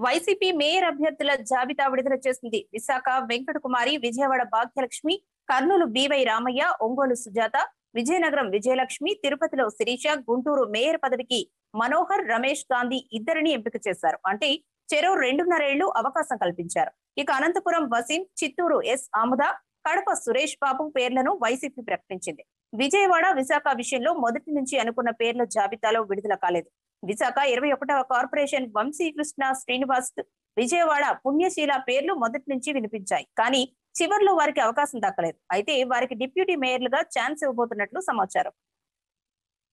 YCP mayor అభ్యర్థుల జాబితా విడుదల చేసింది విశాఖ వెంకటకుమారి విజయవాడ భాగ్యలక్ష్మి కర్నూలు బీవై రామయ్య ఒంగోలు సుజాత విజయనగరం విజయలక్ష్మి తిరుపతిలో శిరీష గుంటూరు మేయర్ పదవికి మనోహర్ రమేష్ గాంధీ ఇద్దరిని ఎంపిక చేశారు అంటే చెరో రెండున్నరేళ్లు అవకాశం కల్పించారు ఇక అనంతపురం వసీం చిత్తూరు ఎస్ ఆముద కడప సురేష్ బాబు పేర్లను వైసీపీ ప్రకటించింది విజయవాడ విశాఖ విషయంలో మొదటి నుంచి అనుకున్న పేర్ల జాబితాలో విడుదల కాలేదు విశాఖ ఇరవై ఒకటవ కార్పొరేషన్ వంశీకృష్ణ శ్రీనివాస్ విజయవాడ పుణ్యశీల పేర్లు మొదటి నుంచి వినిపించాయి కానీ చివర్లో వారికి అవకాశం దక్కలేదు అయితే వారికి డిప్యూటీ మేయర్లుగా ఛాన్స్ ఇవ్వబోతున్నట్లు సమాచారం